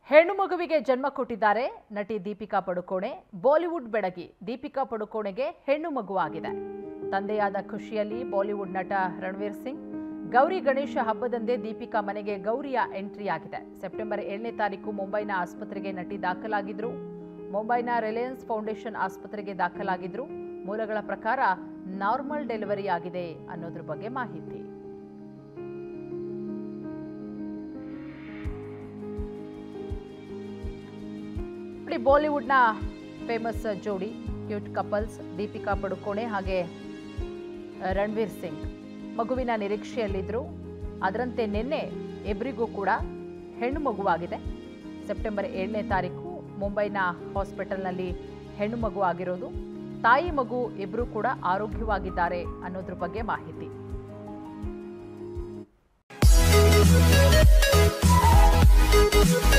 ಹೆಣ್ಣು ಮಗುವಿಗೆ ಜನ್ಮ ಕೊಟ್ಟಿದ್ದಾರೆ ನಟಿ ದೀಪಿಕಾ ಪಡುಕೋಣೆ ಬಾಲಿವುಡ್ ಬೆಡಗಿ ದೀಪಿಕಾ ಪಡುಕೋಣೆಗೆ ಹೆಣ್ಣು ಮಗುವಾಗಿದೆ ತಂದೆಯಾದ ಖುಷಿಯಲ್ಲಿ ಬಾಲಿವುಡ್ ನಟ ರಣವೀರ್ ಸಿಂಗ್ ಗೌರಿ ಗಣೇಶ ಹಬ್ಬದಂದೇ ದೀಪಿಕಾ ಮನೆಗೆ ಗೌರಿಯ ಎಂಟ್ರಿ ಆಗಿದೆ ಸೆಪ್ಟೆಂಬರ್ ಏಳನೇ ತಾರೀಕು ಮುಂಬೈನ ಆಸ್ಪತ್ರೆಗೆ ನಟಿ ದಾಖಲಾಗಿದ್ರು ಮುಂಬೈನ ರಿಲಯನ್ಸ್ ಫೌಂಡೇಶನ್ ಆಸ್ಪತ್ರೆಗೆ ದಾಖಲಾಗಿದ್ರು ಮೂಲಗಳ ಪ್ರಕಾರ ನಾರ್ಮಲ್ ಡೆಲಿವರಿ ಆಗಿದೆ ಅನ್ನೋದ್ರ ಬಗ್ಗೆ ಮಾಹಿತಿ ನೋಡಿ ಬಾಲಿವುಡ್ನ ಫೇಮಸ್ ಜೋಡಿ ಕ್ಯೂಟ್ ಕಪಲ್ಸ್ ದೀಪಿಕಾ ಪಡುಕೋಣೆ ಹಾಗೆ ರಣವೀರ್ ಸಿಂಗ್ ಮಗುವಿನ ನಿರೀಕ್ಷೆಯಲ್ಲಿದ್ದರು ಅದರಂತೆ ನಿನ್ನೆ ಇಬ್ಬರಿಗೂ ಕೂಡ ಹೆಣ್ಣು ಮಗುವಾಗಿದೆ ಸೆಪ್ಟೆಂಬರ್ ಏಳನೇ ತಾರೀಕು ಮುಂಬೈನ ಹಾಸ್ಪಿಟಲ್ನಲ್ಲಿ ಹೆಣ್ಣು ಮಗು ಆಗಿರೋದು ತಾಯಿ ಮಗು ಇಬ್ಬರು ಕೂಡ ಆರೋಗ್ಯವಾಗಿದ್ದಾರೆ ಅನ್ನೋದ್ರ ಬಗ್ಗೆ ಮಾಹಿತಿ Thank you.